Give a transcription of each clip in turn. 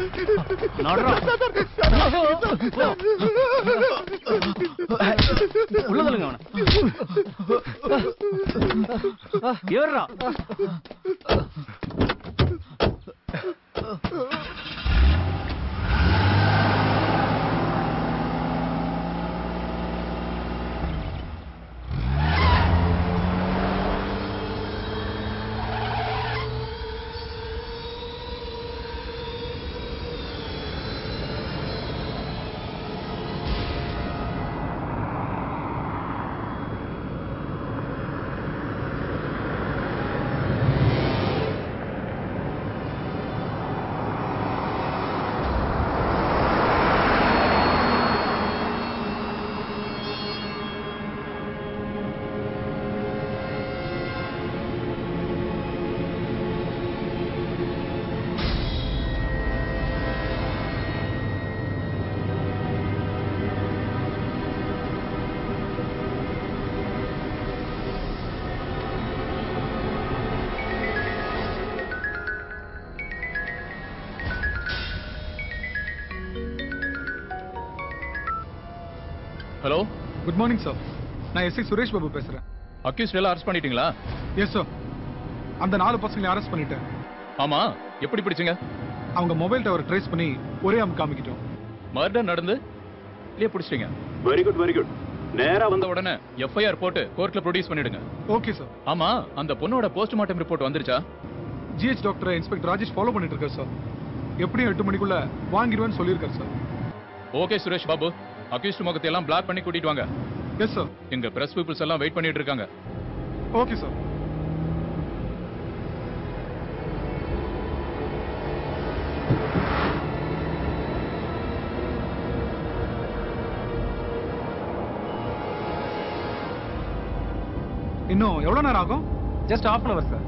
நடுறா. உள்ள தள்ளுங்க அவனை ஏறுறா ஹலோ குட் மார்னிங் சார் நான் எஸ்ஐ சுரேஷ் பாபு பேசுறேன் அக்யூஸ்ட் எல்லாம் அரெஸ்ட் பண்ணிட்டீங்களா எஸ் சார் அந்த நாலு பசங்களை அரெஸ்ட் பண்ணிட்டேன் ஆமா எப்படி பிடிச்சீங்க அவங்க மொபைல் டவர் ட்ரேஸ் பண்ணி ஒரே அம் காமிக்கிட்டோம் மர்டர் நடந்து இல்லையே பிடிச்சிட்டீங்க வெரி குட் வெரி குட் நேரா வந்த உடனே எஃப்ஐஆர் போட்டு கோர்ட்ல ப்ரொடியூஸ் பண்ணிடுங்க ஓகே சார் ஆமா அந்த பொண்ணோட போஸ்ட்மார்ட்டம் ரிப்போர்ட் வந்துருச்சா ஜிஹெச் டாக்டரை இன்ஸ்பெக்டர் ராஜேஷ் ஃபாலோ பண்ணிட்டு இருக்காரு சார் எப்படியும் எட்டு மணிக்குள்ள வாங்கிடுவேன்னு சொல்லியிருக்காரு sir okay Suresh Babu accused முகத்தை எல்லாம் பிளாக் பண்ணி கூட்டிட்டு வாங்க எஸ் சார் எங்க பிரஸ் பீப்புள்ஸ் எல்லாம் வெயிட் பண்ணிட்டு இருக்காங்க ஓகே சார் இன்னும் எவ்வளவு நேரம் ஆகும் just half an hour sir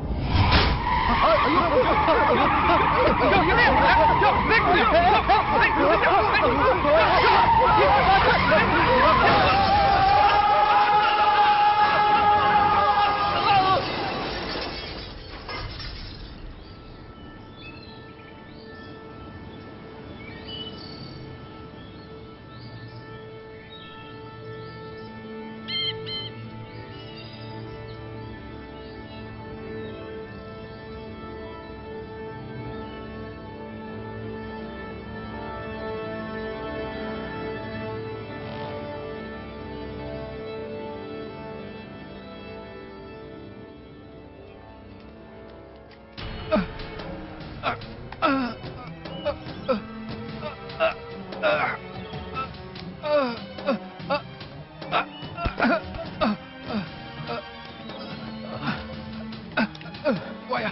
வாயா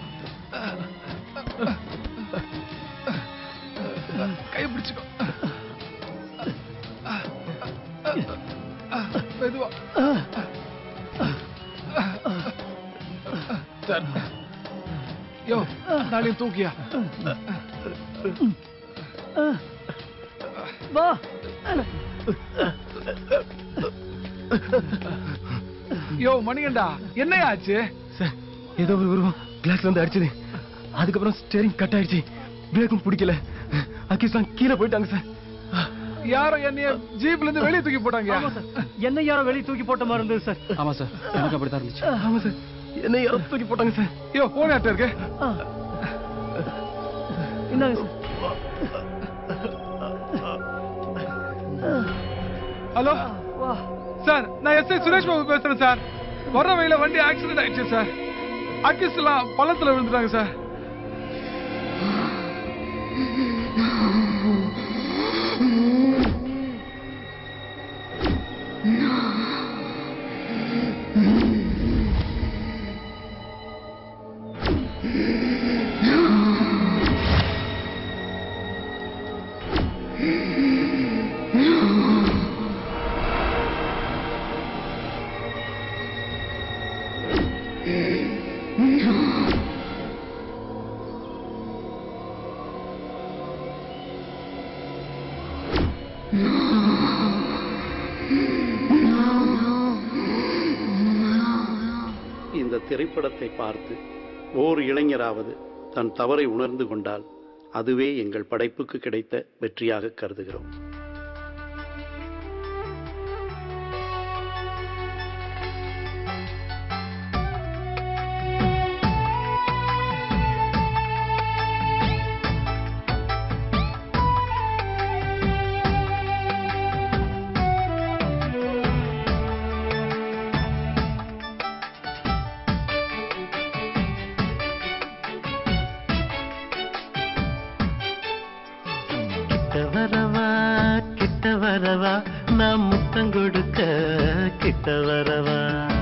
கை பிடிச்சுக்கோ மெதுவா சார் யோ நாளையும் தூக்கியா வா யோ மணிகண்டா என்னையா ஆச்சு சார் ஏதோ ஒரு உருவம் கிளாஸ்ல வந்து அடிச்சது அதுக்கப்புறம் ஸ்டேரிங் கட் ஆயிடுச்சு பிரேக்கும் பிடிக்கல அக்கிசான் கீழே போயிட்டாங்க சார் யாரோ என்னைய ஜீப்ல இருந்து வெளியே தூக்கி போட்டாங்க என்ன யாரோ வெளியே தூக்கி போட்ட மாதிரி இருந்தது சார் ஆமா சார் எனக்கு அப்படித்தான் இருந்துச்சு ஆமா சார் என்ன யாரோ தூக்கி போட்டாங்க சார் யோ போன் யார்ட்ட இருக்கு இந்தாங்க சார் ஹலோ சார் நான் எஸ்ஐ சுரேஷ் பாபு பேசுறேன் சார் வர்ற வழியில வண்டி ஆக்சிடென்ட் ஆயிடுச்சு சார் அக்கிஸ் எல்லாம் பள்ளத்துல விழுந்துட்டாங்க சார் இந்த திரைப்படத்தை பார்த்து ஓர் இளைஞராவது தன் தவறை உணர்ந்து கொண்டால் அதுவே எங்கள் படைப்புக்கு கிடைத்த வெற்றியாக கருதுகிறோம் கிட்ட வரவா கிட்ட வரவா நான் முத்தம் கொடுக்க கிட்ட வரவா